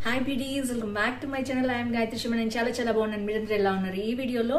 hi beauties welcome back to my channel I'm Gayatri Sharma నేను చాలా చాలా బాగున్నాను మీరందరూ ఎలా ఉన్నారు ఈ వీడియోలో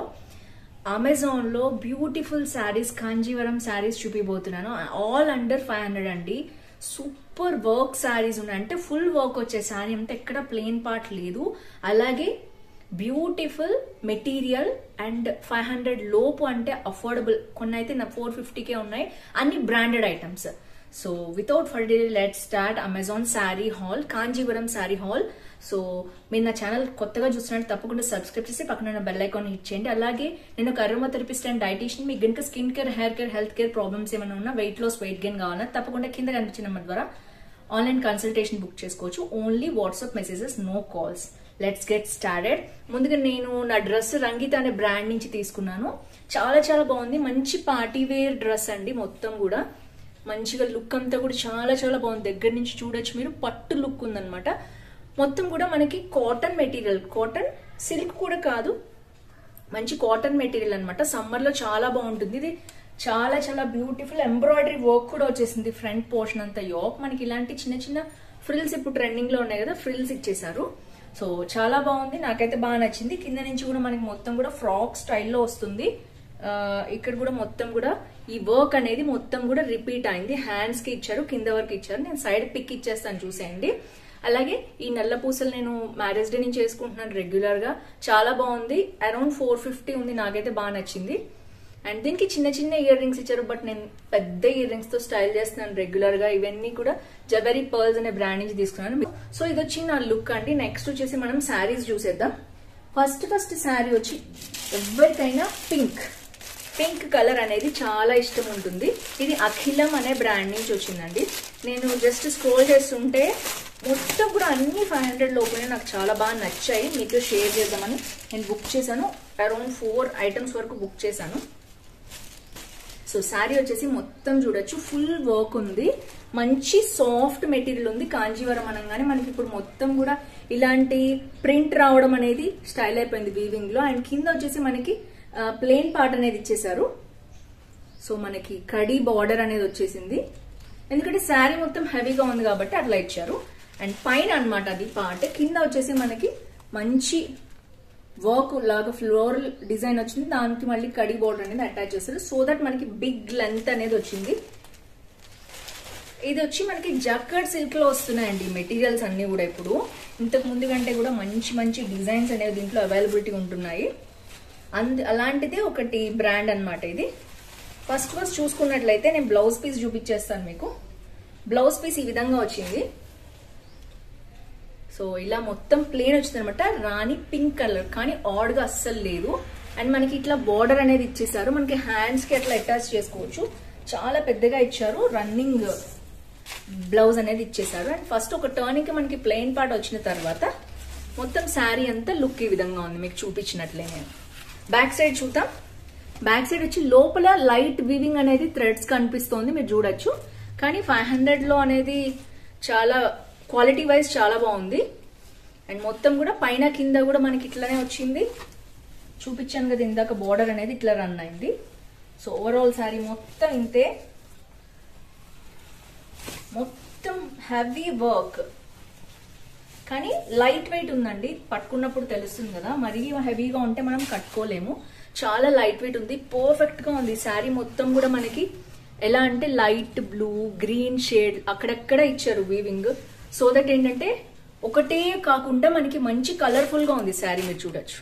అమెజాన్ లో బ్యూటిఫుల్ శారీస్ కాంజీవరం శారీస్ చూపిపోతున్నాను ఆల్ అండర్ ఫైవ్ హండ్రెడ్ అండి సూపర్ వర్క్ శారీస్ ఉన్నాయి అంటే ఫుల్ వర్క్ వచ్చే శారీ అంటే ఎక్కడ ప్లెయిన్ పార్ట్ లేదు అలాగే beautiful material and five hundred లోపు అంటే అఫోర్డబుల్ కొన్ని అయితే నా ఫోర్ ఫిఫ్టీకే ఉన్నాయి అన్ని branded items so without for day let start Amazon saree haul Kanjeevaram saree haul so మీరు నా ఛానల్ కొత్తగా చూస్తున్నట్టు తప్పకుండా సబ్స్క్రైబ్ చేసి పక్కన ఉన్న బెల్ ఐకాన్ హిట్ చేయండి అలాగే నేను ఒక అరోమా థెరపిస్ట్ అండ్ డైటీషియన్ మీకు గనుక skin care hair care health care problems ఏమైనా ఉన్నా వెయిట్ లాస్ వెయిట్ గెయిన్ కావాలన్నా తప్పకుండా కింద కనిపించిన నెంబర్ ద్వారా ఆన్లైన్ కన్సల్టేషన్ బుక్ చేసుకోవచ్చు only WhatsApp messages no calls let's get started ముందుగా నేను నా డ్రెస్ రంగిత అనే బ్రాండ్ నుంచి తీసుకున్నాను చాలా చాలా బాగుంది మంచి పార్టీ వేర్ డ్రెస్ అండి మొత్తం కూడా మంచిగా లుక్ అంతా కూడా చాలా చాలా బాగుంది దగ్గర నుంచి చూడొచ్చు మీరు పట్టు లుక్ ఉందన్నమాట మొత్తం కూడా మనకి కాటన్ మెటీరియల్ కాటన్ సిల్క్ కూడా కాదు మంచి కాటన్ మెటీరియల్ అనమాట సమ్మర్ లో చాలా బాగుంటుంది ఇది చాలా చాలా బ్యూటిఫుల్ ఎంబ్రాయిడరీ వర్క్ కూడా వచ్చేసింది ఫ్రంట్ పోర్షన్ అంతా యోక్ మనకి ఇలాంటి చిన్న చిన్న ఫ్రిల్స్ ఇప్పుడు ట్రెండింగ్ లో ఉన్నాయి కదా ఫ్రిల్స్ ఇచ్చేసారు సో చాలా బాగుంది నాకైతే బాగా నచ్చింది కింద నుంచి కూడా మనకి మొత్తం కూడా ఫ్రాక్ స్టైల్లో వస్తుంది ఇక్కడ కూడా మొత్తం కూడా ఈ వర్క్ అనేది మొత్తం కూడా రిపీట్ అయింది హ్యాండ్స్ కి ఇచ్చారు కింద వరకు ఇచ్చారు నేను సైడ్ పిక్ ఇచ్చేస్తాను చూసేయండి అలాగే ఈ నల్ల పూసలు నేను మ్యారేజ్ డే నుంచి వేసుకుంటున్నాను రెగ్యులర్ గా చాలా బాగుంది అరౌండ్ ఫోర్ ఫిఫ్టీ ఉంది నాకైతే బాగా నచ్చింది అండ్ దీనికి చిన్న చిన్న ఇయర్ రింగ్స్ ఇచ్చారు బట్ నేను పెద్ద ఇయర్ రింగ్స్ తో స్టైల్ చేస్తున్నాను రెగ్యులర్ గా ఇవన్నీ కూడా జవెరీ పర్ల్స్ అనే బ్రాండ్ నుంచి తీసుకున్నాను సో ఇది వచ్చి నా లుక్ అండి నెక్స్ట్ వచ్చేసి మనం శారీస్ చూసేద్దాం ఫస్ట్ ఫస్ట్ శారీ వచ్చి ఎవరికైనా పింక్ పింక్ కలర్ అనేది చాలా ఇష్టం ఉంటుంది ఇది అఖిలం అనే బ్రాండ్ నుంచి వచ్చిందండి నేను జస్ట్ స్క్రోల్ చేస్తుంటే మొత్తం కూడా అన్ని ఫైవ్ హండ్రెడ్ లోపలే నాకు చాలా బాగా నచ్చాయి మీకు షేర్ చేద్దామని నేను బుక్ చేశాను అరౌండ్ ఫోర్ ఐటమ్స్ వరకు బుక్ చేశాను సో శారీ వచ్చేసి మొత్తం చూడొచ్చు ఫుల్ వర్క్ ఉంది మంచి సాఫ్ట్ మెటీరియల్ ఉంది కాంజీవరం అనగానే మనకి ఇప్పుడు మొత్తం కూడా ఇలాంటి ప్రింట్ రావడం అనేది స్టైల్ అయిపోయింది వీవింగ్ లో అండ్ కింద వచ్చేసి మనకి ప్లెయిన్ పార్ట్ అనేది ఇచ్చేసారు సో మనకి కడీ బార్డర్ అనేది వచ్చేసింది ఎందుకంటే శారీ మొత్తం హెవీగా ఉంది కాబట్టి అట్లా ఇచ్చారు అండ్ పైన అనమాట అది పార్ట్ కింద వచ్చేసి మనకి మంచి వర్క్ లాగా ఫ్లోరల్ డిజైన్ వచ్చింది దానికి మళ్ళీ కడి బోర్డర్ అనేది అటాచ్ చేస్తారు సో దట్ మనకి బిగ్ లెంత్ అనేది వచ్చింది ఇది వచ్చి మనకి జక్కడ్ సిల్క్ లో వస్తున్నాయండి మెటీరియల్స్ అన్ని కూడా ఇప్పుడు ఇంతకు ముందు కంటే కూడా మంచి మంచి డిజైన్స్ అనేవి దీంట్లో అవైలబిలిటీ ఉంటున్నాయి అందు అలాంటిది ఒకటి బ్రాండ్ అనమాట ఇది ఫస్ట్ ఫస్ట్ చూసుకున్నట్లయితే నేను బ్లౌజ్ పీస్ చూపించేస్తాను మీకు బ్లౌజ్ పీస్ ఈ విధంగా వచ్చింది సో ఇలా మొత్తం ప్లేన్ వచ్చింది అనమాట రాణి పింక్ కలర్ కానీ ఆడ్ గా అస్సలు లేదు అండ్ మనకి ఇట్లా బార్డర్ అనేది ఇచ్చేసారు మనకి హ్యాండ్స్ కి అట్లా అటాచ్ చేసుకోవచ్చు చాలా పెద్దగా ఇచ్చారు రన్నింగ్ బ్లౌజ్ అనేది ఇచ్చేసారు అండ్ ఫస్ట్ ఒక టర్న్ కి మనకి ప్లెయిన్ పార్ట్ వచ్చిన తర్వాత మొత్తం శారీ అంతా లుక్ ఈ విధంగా ఉంది మీకు చూపించినట్లే నేను బ్యాక్ సైడ్ చూద్దాం బ్యాక్ సైడ్ వచ్చి లోపల లైట్ వీవింగ్ అనేది థ్రెడ్స్ కనిపిస్తోంది మీరు చూడొచ్చు కానీ ఫైవ్ హండ్రెడ్ లో అనేది చాలా క్వాలిటీ వైజ్ చాలా బాగుంది అండ్ మొత్తం కూడా పైన కింద కూడా మనకి ఇట్లానే వచ్చింది చూపించాను కదా ఇందాక బోర్డర్ అనేది ఇట్లా రన్ అయింది సో ఓవరాల్ శారీ మొత్తం ఇంతే మొత్తం హెవీ వర్క్ కానీ లైట్ వెయిట్ ఉందండి పట్టుకున్నప్పుడు తెలుస్తుంది కదా మరీ హెవీగా ఉంటే మనం కట్టుకోలేము చాలా లైట్ వెయిట్ ఉంది పర్ఫెక్ట్ గా ఉంది శారీ మొత్తం కూడా మనకి ఎలా అంటే లైట్ బ్లూ గ్రీన్ షేడ్ అక్కడక్కడ ఇచ్చారు వీవింగ్ సో దట్ ఏంటంటే ఒకటే కాకుండా మనకి మంచి కలర్ఫుల్ గా ఉంది శారీ మీరు చూడొచ్చు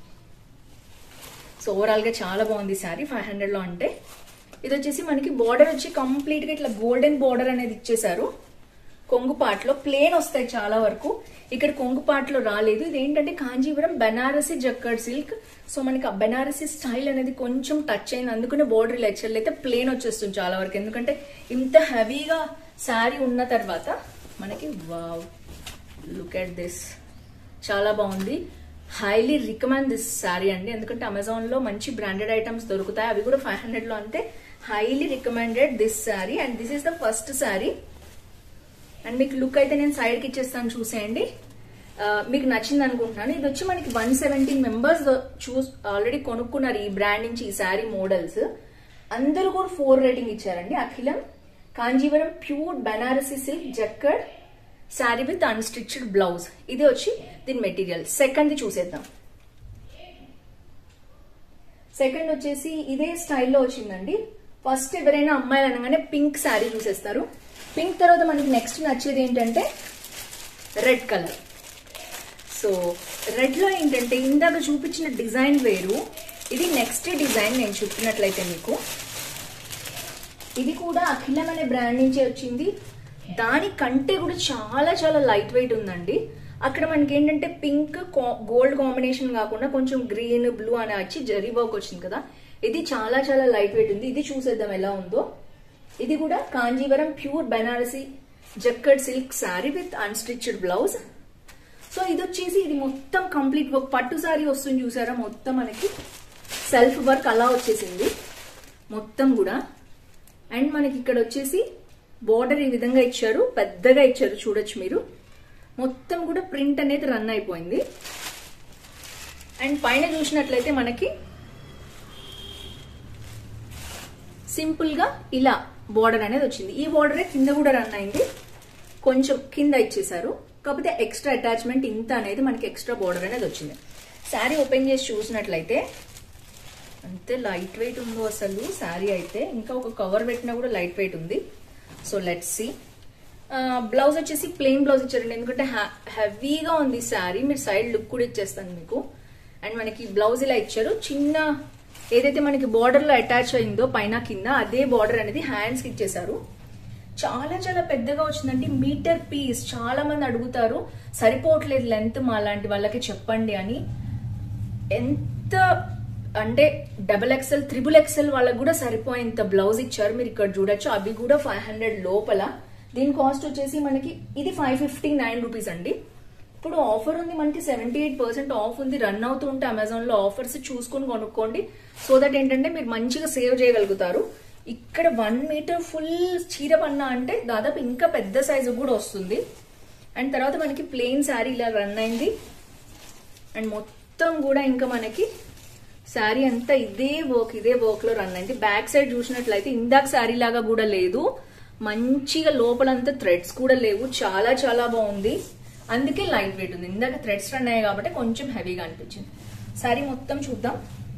సో ఓవరాల్ గా చాలా బాగుంది శారీ ఫైవ్ హండ్రెడ్ లో అంటే ఇది వచ్చేసి మనకి బార్డర్ వచ్చి కంప్లీట్ గా ఇట్లా గోల్డెన్ బార్డర్ అనేది ఇచ్చేసారు కొంగు పాటలో ప్లేన్ వస్తాయి చాలా వరకు ఇక్కడ కొంగు పాటలో రాలేదు ఇది ఏంటంటే Kanjeevaram Benarasi jacquard silk so మనకి ఆ బెనారసి స్టైల్ అనేది కొంచెం టచ్ అయింది అందుకనే బోర్డర్ లెక్చర్లు అయితే ప్లేన్ వచ్చేస్తుంది చాలా వరకు ఎందుకంటే ఇంత హెవీగా శారీ ఉన్న తర్వాత మనకి వావ్ లుక్ ఎట్ దిస్ చాలా బాగుంది హైలీ రికమెండ్ దిస్ శారీ అండి ఎందుకంటే అమెజాన్ లో మంచి బ్రాండెడ్ ఐటమ్స్ దొరుకుతాయి అవి కూడా ఫైవ్ హండ్రెడ్ లో అంటే highly recommended this saree and this is the first saree and మీకు లుక్ అయితే నేను సైడ్కి ఇచ్చేస్తాను చూసేయండి మీకు నచ్చింది అనుకుంటున్నాను ఇది వచ్చి మనకి one seventy members choose already కొనుక్కున్నారు ఈ బ్రాండ్ నుంచి ఈ శారీ మోడల్స్ అందరూ కూడా ఫోర్ రేటింగ్ ఇచ్చారండి Akhilam Kanjeevaram pure Banarasi silk jacquard saree with unstitched blouse ఇది వచ్చి దీని మెటీరియల్ సెకండ్ చూసేద్దాం సెకండ్ వచ్చేసి ఇదే స్టైల్లో వచ్చిందండి ఫస్ట్ ఎవరైనా అమ్మాయిలు అనగానే పింక్ శారీ చూసేస్తారు పింక్ తర్వాత మనకి నెక్స్ట్ నచ్చేది ఏంటంటే రెడ్ కలర్ సో రెడ్ లో ఏంటంటే ఇందాక చూపించిన డిజైన్ వేరు ఇది నెక్స్ట్ డిజైన్ నేను చూపినట్లయితే మీకు ఇది కూడా అఖిలం అనే బ్రాండ్ నుంచే వచ్చింది దానికంటే కూడా చాలా చాలా లైట్ వెయిట్ ఉందండి అక్కడ మనకి ఏంటంటే పింక్ గోల్డ్ కాంబినేషన్ కాకుండా కొంచెం గ్రీన్ బ్లూ అని వచ్చి జరీ వర్క్ వచ్చింది కదా ఇది చాలా చాలా లైట్ వెయిట్ ఉంది ఇది చూసేద్దాం ఎలా ఉందో ఇది కూడా Kanjeevaram pure Benarasi jacquard silk saree with unstitched blouse so ఇది వచ్చేసి ఇది మొత్తం కంప్లీట్ వర్క్ పట్టు సారీ వస్తుంది చూసారా మొత్తం మనకి సెల్ఫ్ వర్క్ అలా వచ్చేసింది మొత్తం కూడా అండ్ మనకి ఇక్కడ వచ్చేసి బోర్డర్ ఈ విధంగా ఇచ్చారు పెద్దగా ఇచ్చారు చూడొచ్చు మీరు మొత్తం కూడా ప్రింట్ అనేది రన్ అయిపోయింది అండ్ పైన చూసినట్లయితే మనకి సింపుల్ గా ఇలా బోర్డర్ అనేది వచ్చింది ఈ బోర్డరే కింద కూడా రన్ అయింది కొంచెం కింద ఇచ్చేసారు కాకపోతే ఎక్స్ట్రా అటాచ్మెంట్ ఇంత అనేది మనకి ఎక్స్ట్రా బోర్డర్ అనేది వచ్చింది శారీ ఓపెన్ చేసి చూసినట్లయితే అంతే లైట్ వెయిట్ ఉందో అసలు శారీ అయితే ఇంకా ఒక కవర్ పెట్టినా కూడా లైట్ వెయిట్ ఉంది సో లెట్ సి బ్లౌజ్ వచ్చేసి ప్లెయిన్ బ్లౌజ్ ఇచ్చారండి ఎందుకంటే హెవీగా ఉంది శారీ మీరు సైడ్ లుక్ కూడా ఇచ్చేస్తాను మీకు అండ్ మనకి బ్లౌజ్ ఇలా ఇచ్చారు చిన్న ఏదైతే మనకి బార్డర్ లో అటాచ్ అయిందో పైన కింద అదే బార్డర్ అనేది హ్యాండ్స్ కి ఇచ్చేసారు చాలా చాలా పెద్దగా వచ్చిందండి మీటర్ పీస్ చాలా మంది అడుగుతారు సరిపోవట్లేదు లెంత్ మా లాంటి వాళ్ళకి చెప్పండి అని ఎంత అంటే డబల్ ఎక్స్ఎల్ త్రిబుల్ ఎక్స్ఎల్ వాళ్ళకి కూడా సరిపోయేంత బ్లౌజ్ ఇచ్చారు మీరు ఇక్కడ చూడొచ్చు అవి కూడా ఫైవ్ హండ్రెడ్ లోపల దీని కాస్ట్ వచ్చేసి మనకి ఇది ఫైవ్ ఫిఫ్టీ నైన్ రూపీస్ అండి ఇప్పుడు ఆఫర్ ఉంది మనకి సెవెంటీ ఎయిట్ పర్సెంట్ ఆఫ్ ఉంది రన్ అవుతూ ఉంటే అమెజాన్ లో ఆఫర్స్ చూసుకొని కొనుక్కోండి సో దట్ ఏంటంటే మీరు మంచిగా సేవ్ చేయగలుగుతారు ఇక్కడ వన్ మీటర్ ఫుల్ చీర పన్నా అంటే దాదాపు ఇంకా పెద్ద సైజు కూడా వస్తుంది అండ్ తర్వాత మనకి ప్లెయిన్ శారీ ఇలా రన్ అయింది అండ్ మొత్తం కూడా ఇంకా మనకి శారీ అంతా ఇదే వర్క్ ఇదే వర్క్ లో రన్ అయింది బ్యాక్ సైడ్ చూసినట్లయితే ఇందాక శారీ లాగా కూడా లేదు మంచిగా లోపలంతా థ్రెడ్స్ కూడా లేవు చాలా చాలా బాగుంది అందుకే లైట్ వెయిట్ ఉంది ఇందాక థ్రెడ్స్ రన్ అయ్యాయి కాబట్టి కొంచెం హెవీగా అనిపించింది శారీ మొత్తం చూద్దాం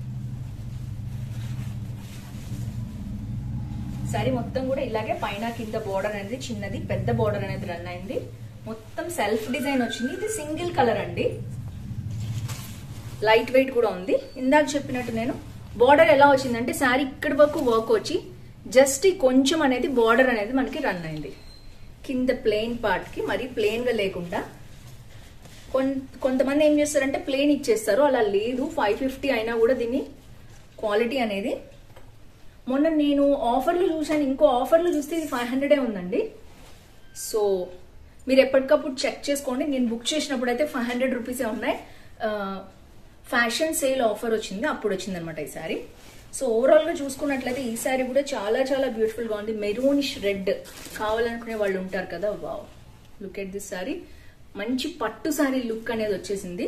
శారీ మొత్తం కూడా ఇలాగే పైన కింద బోర్డర్ అనేది చిన్నది పెద్ద బోర్డర్ అనేది రన్ అయింది మొత్తం సెల్ఫ్ డిజైన్ వచ్చింది ఇది సింగిల్ కలర్ అండి లైట్ వెయిట్ కూడా ఉంది ఇందాక చెప్పినట్టు నేను బార్డర్ ఎలా వచ్చిందంటే శారీ ఇక్కడి వరకు వర్క్ వచ్చి జస్ట్ ఈ కొంచెం అనేది బార్డర్ అనేది మనకి రన్ అయింది కింద ప్లెయిన్ పార్ట్ కి మరి ప్లెయిన్ గా లేకుండా కొంతమంది ఏం చేస్తారంటే ప్లెయిన్ ఇచ్చేస్తారు అలా లేదు ఫైవ్ ఫిఫ్టీ అయినా కూడా దీన్ని క్వాలిటీ అనేది మొన్న నేను ఆఫర్లు చూశాను ఇంకో ఆఫర్లు చూస్తే ఇది ఫైవ్ హండ్రెడే ఉందండి సో మీరు ఎప్పటికప్పుడు చెక్ చేసుకోండి నేను బుక్ చేసినప్పుడు అయితే ఫైవ్ హండ్రెడ్ రూపీసే ఉన్నాయి ఫ్యాషన్ సేల్ ఆఫర్ వచ్చింది అప్పుడు వచ్చింది అనమాట ఈ సారీ సో ఓవరాల్ గా చూసుకున్నట్లయితే ఈ సారీ కూడా చాలా చాలా బ్యూటిఫుల్ గా ఉంది మెరూనిష్ రెడ్ కావాలనుకునే వాళ్ళు ఉంటారు కదా wow look at this saree మంచి పట్టు సారీ లుక్ అనేది వచ్చేసింది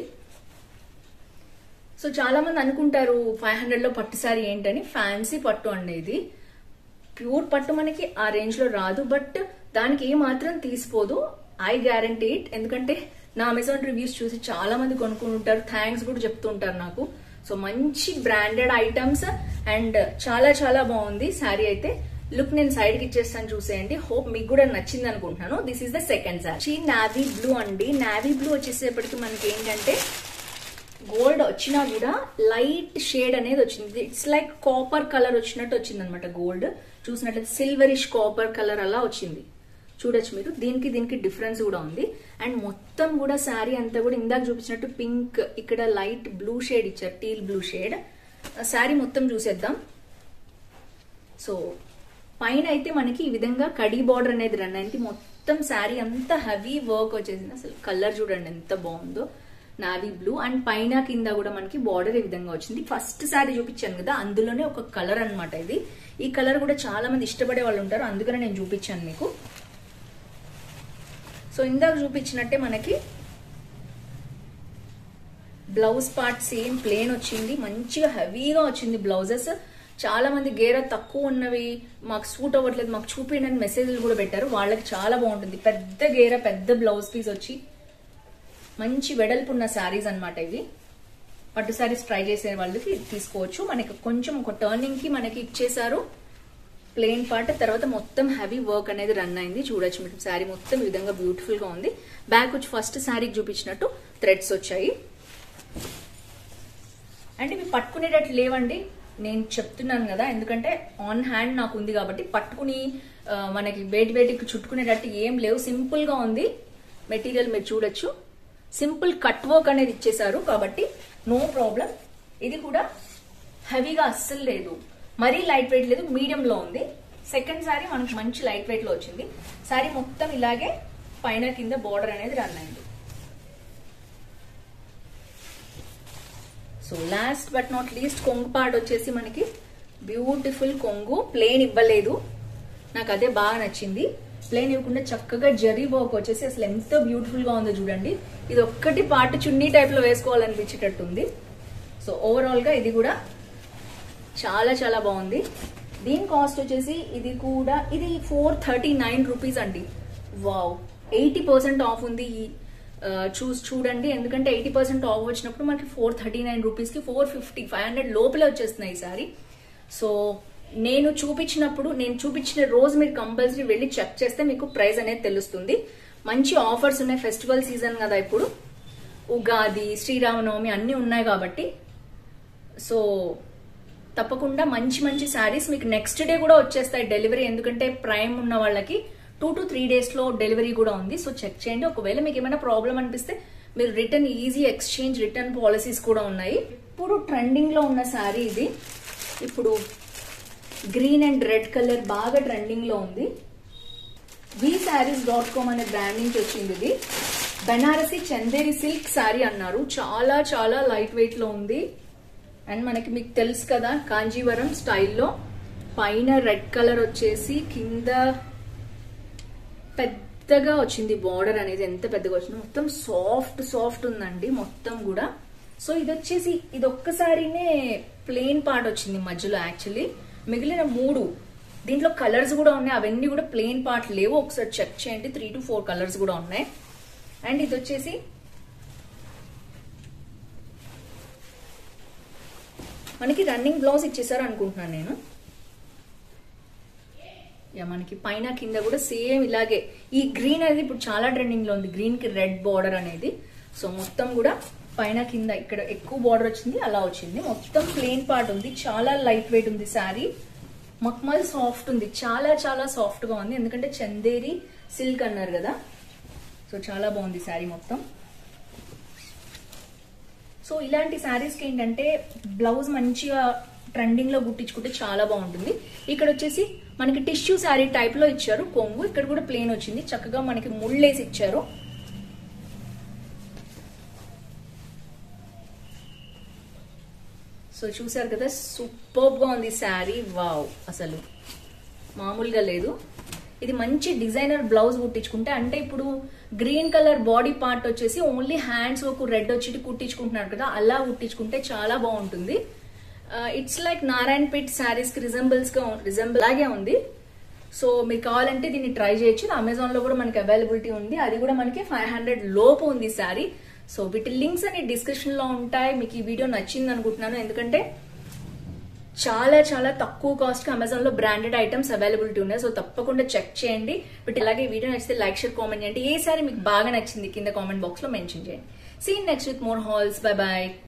సో చాలా మంది అనుకుంటారు ఫైవ్ హండ్రెడ్ లో పట్టు సారీ ఏంటని ఫ్యాన్సీ పట్టు అనేది ప్యూర్ పట్టు మనకి ఆ రేంజ్ లో రాదు బట్ దానికి ఏ మాత్రం తీసిపోదు ఐ గ్యారంటీ ఇట్ ఎందుకంటే నా అమెజాన్ రివ్యూస్ చూసి చాలా మంది కొనుక్కుంటారు థ్యాంక్స్ కూడా చెప్తూ ఉంటారు నాకు సో మంచి బ్రాండెడ్ ఐటమ్స్ అండ్ చాలా చాలా బాగుంది శారీ అయితే లుక్ నేను సైడ్ కి ఇచ్చేస్తాను చూసేయండి హోప్ మీకు కూడా నచ్చింది అనుకుంటున్నాను this is the second saree navy blue అండి నావీ బ్లూ వచ్చేసేపటికి మనకి ఏంటంటే గోల్డ్ వచ్చినా కూడా లైట్ షేడ్ అనేది వచ్చింది ఇట్స్ లైక్ కాపర్ కలర్ వచ్చినట్టు వచ్చింది అనమాట గోల్డ్ చూసినట్లయితే సిల్వరిష్ కాపర్ కలర్ అలా వచ్చింది చూడొచ్చు మీరు దీనికి దీనికి డిఫరెన్స్ కూడా ఉంది అండ్ మొత్తం కూడా శారీ అంతా కూడా ఇందాక చూపించినట్టు పింక్ ఇక్కడ లైట్ బ్లూ షేడ్ ఇచ్చారు టీల్ బ్లూ షేడ్ శారీ మొత్తం చూసేద్దాం సో పైన అయితే మనకి ఈ విధంగా కడీ బార్డర్ అనేది రన్ అయింది మొత్తం శారీ అంతా హెవీ వర్క్ వచ్చేసింది అసలు కలర్ చూడండి ఎంత బాగుందో నావీ బ్లూ అండ్ పైన కింద కూడా మనకి బార్డర్ ఈ విధంగా వచ్చింది ఫస్ట్ శారీ చూపించాను కదా అందులోనే ఒక కలర్ అనమాట ఇది ఈ కలర్ కూడా చాలా మంది ఇష్టపడే వాళ్ళు ఉంటారు అందుకనే నేను చూపించాను మీకు సో ఇందాక చూపించినట్టే మనకి బ్లౌజ్ పార్ట్ సేమ్ ప్లేన్ వచ్చింది మంచిగా హెవీగా వచ్చింది బ్లౌజెస్ చాలా మంది గేర తక్కువ ఉన్నవి మాకు సూట్ అవ్వట్లేదు మాకు చూపించండి అని మెసేజ్లు కూడా పెట్టారు వాళ్ళకి చాలా బాగుంటుంది పెద్ద గేర పెద్ద బ్లౌజ్ పీస్ వచ్చి మంచి వెడల్పు ఉన్న శారీస్ అన్నమాట ఇవి పట్టు శారీస్ ట్రై చేసే వాళ్ళకి ఇది తీసుకోవచ్చు మనకి కొంచెం ఒక టర్నింగ్ కి మనకి ఇచ్చేసారు ప్లెయిన్ పార్ట్ తర్వాత మొత్తం హెవీ వర్క్ అనేది రన్ అయింది చూడొచ్చు మీకు శారీ మొత్తం ఈ విధంగా బ్యూటిఫుల్ గా ఉంది బ్యాక్ వచ్చి ఫస్ట్ శారీకి చూపించినట్టు థ్రెడ్స్ వచ్చాయి అంటే ఇవి పట్టుకునేటట్లు లేవండి నేను చెప్తున్నాను కదా ఎందుకంటే ఆన్ హ్యాండ్ నాకు ఉంది కాబట్టి పట్టుకుని ఆ, మనకి వేటి వేటికి చుట్టుకునేటట్టు ఏం లేవు సింపుల్ గా ఉంది మెటీరియల్ మీరు చూడొచ్చు సింపుల్ కట్ వర్క్ అనేది ఇచ్చేసారు కాబట్టి నో ప్రాబ్లం ఇది కూడా హెవీగా అస్సలు లేదు మరీ లైట్ వెయిట్ లేదు మీడియం లో ఉంది సెకండ్ సారీ మనకి మంచి లైట్ వెయిట్ లో వచ్చింది సారీ మొత్తం ఇలాగే పైన కింద బోర్డర్ అనేది రన్ అయింది so last but not least కొంగు పార్ట్ వచ్చేసి మనకి బ్యూటిఫుల్ కొంగు ప్లేన్ ఇవ్వలేదు నాకు అదే బాగా నచ్చింది ప్లేన్ ఇవ్వకుండా చక్కగా జరీ వర్క్ వచ్చేసి అసలు ఎంత బ్యూటిఫుల్ గా ఉందో చూడండి ఇది ఒక్కటి పార్ట్ చున్నీ టైప్ లో వేసుకోవాలనిపించేటట్టు ఉంది సో ఓవరాల్ గా ఇది కూడా చాలా చాలా బాగుంది దీని కాస్ట్ వచ్చేసి ఇది కూడా ఇది ఫోర్ థర్టీ నైన్ రూపీస్ అండి వావ్ ఎయిటీ పర్సెంట్ ఆఫ్ ఉంది ఈ ఆ, చూసి చూడండి ఎందుకంటే ఎయిటీ పర్సెంట్ ఆఫ్ వచ్చినప్పుడు మనకి ఫోర్ థర్టీ నైన్ రూపీస్ కి ఫోర్ ఫిఫ్టీ ఫైవ్ హండ్రెడ్ లోపలే వచ్చేస్తున్నాయి ఈసారి సో నేను చూపించినప్పుడు నేను చూపించిన రోజు మీరు కంపల్సరీ వెళ్ళి చెక్ చేస్తే మీకు ప్రైస్ అనేది తెలుస్తుంది మంచి ఆఫర్స్ ఉన్నాయి ఫెస్టివల్ సీజన్ కదా ఇప్పుడు ఉగాది శ్రీరామనవమి అన్నీ ఉన్నాయి కాబట్టి సో తప్పకుండా మంచి మంచి శారీస్ మీకు నెక్స్ట్ డే కూడా వచ్చేస్తాయి డెలివరీ ఎందుకంటే ప్రైమ్ ఉన్న వాళ్ళకి టూ టు త్రీ డేస్ లో డెలివరీ కూడా ఉంది సో చెక్ చేయండి ఒకవేళ మీకు ఏమైనా ప్రాబ్లం అనిపిస్తే మీరు return easy exchange return policies కూడా ఉన్నాయి ఇప్పుడు ట్రెండింగ్ లో ఉన్న శారీ ఇది ఇప్పుడు గ్రీన్ అండ్ రెడ్ కలర్ బాగా ట్రెండింగ్ లో ఉంది వి శారీస్ డాట్ కామ్ అనే బ్రాండ్ నుంచి వచ్చింది ఇది బెనారసి చందేరి సిల్క్ శారీ అన్నారు చాలా చాలా లైట్ వెయిట్ లో ఉంది అండ్ మనకి మీకు తెలుసు కదా కాంజీవరం స్టైల్లో పైన రెడ్ కలర్ వచ్చేసి కింద పెద్దగా వచ్చింది బార్డర్ అనేది ఎంత పెద్దగా వచ్చిందో మొత్తం సాఫ్ట్ సాఫ్ట్ ఉందండి మొత్తం కూడా సో ఇది వచ్చేసి ఇది ఒక్కసారినే ప్లెయిన్ పార్ట్ వచ్చింది మధ్యలో యాక్చువల్లీ మిగిలిన మూడు దీంట్లో కలర్స్ కూడా ఉన్నాయి అవన్నీ కూడా ప్లెయిన్ పార్ట్ లేవు ఒకసారి చెక్ చేయండి త్రీ టు ఫోర్ కలర్స్ కూడా ఉన్నాయి అండ్ ఇది వచ్చేసి మనకి రన్నింగ్ బ్లౌజ్ ఇచ్చేసారు అనుకుంటున్నాను నేను యా మనకి పైన కింద కూడా సేమ్ ఇలాగే ఈ గ్రీన్ అనేది ఇప్పుడు చాలా ట్రెండింగ్ లో ఉంది గ్రీన్ కి రెడ్ బార్డర్ అనేది సో మొత్తం కూడా పైన కింద ఇక్కడ ఎక్కువ బార్డర్ వచ్చింది అలా వచ్చింది మొత్తం ప్లెయిన్ పార్ట్ ఉంది చాలా లైట్ వెయిట్ ఉంది శారీ మక్మల్ సాఫ్ట్ ఉంది చాలా చాలా సాఫ్ట్ గా ఉంది ఎందుకంటే చందేరి సిల్క్ అన్నారు కదా సో చాలా బాగుంది శారీ మొత్తం సో ఇలాంటి శారీస్కి ఏంటంటే బ్లౌజ్ మంచిగా ట్రెండింగ్ లో కుట్టించుకుంటే చాలా బాగుంటుంది ఇక్కడ వచ్చేసి మనకి టిష్యూ శారీ టైప్ లో ఇచ్చారు కొంగు ఇక్కడ కూడా ప్లేన్ వచ్చింది చక్కగా మనకి ముళ్ళేసి ఇచ్చారు సో చూసారు కదా సూపర్ గా ఉంది శారీ వావ్ అసలు మామూలుగా లేదు ఇది మంచి డిజైనర్ బ్లౌజ్ కుట్టించుకుంటే అంటే ఇప్పుడు గ్రీన్ కలర్ బాడీ పార్ట్ వచ్చేసి ఓన్లీ హ్యాండ్స్ ఒక రెడ్ వచ్చి కుట్టించుకుంటున్నారు కదా అలా కుట్టించుకుంటే చాలా బాగుంటుంది it's like Narayanpet sarees కి రిజంబుల్స్ గా రిజంబుల్ లాగే ఉంది సో మీకు కావాలంటే దీన్ని ట్రై చేయొచ్చు అమెజాన్ లో కూడా మనకి అవైలబిలిటీ ఉంది అది కూడా మనకి ఫైవ్ హండ్రెడ్ లోపు ఉంది శారీ సో వీటి లింక్స్ అన్ని డిస్క్రిప్షన్ లో ఉంటాయి మీకు ఈ వీడియో నచ్చింది అనుకుంటున్నాను ఎందుకంటే చాలా చాలా తక్కువ కాస్ట్ కి అమెజాన్ లో బ్రాండెడ్ ఐటమ్స్ అవైలబిలిటీ ఉన్నాయి సో తప్పకుండా చెక్ చేయండి బట్ అలాగే ఈ వీడియో నచ్చితే లైక్ షేర్ కామెంట్ చేయండి ఏ సారీ మీకు బాగా నచ్చింది కింద కామెంట్ బాక్స్ లో మెన్షన్ చేయండి seen next with more hauls bye bye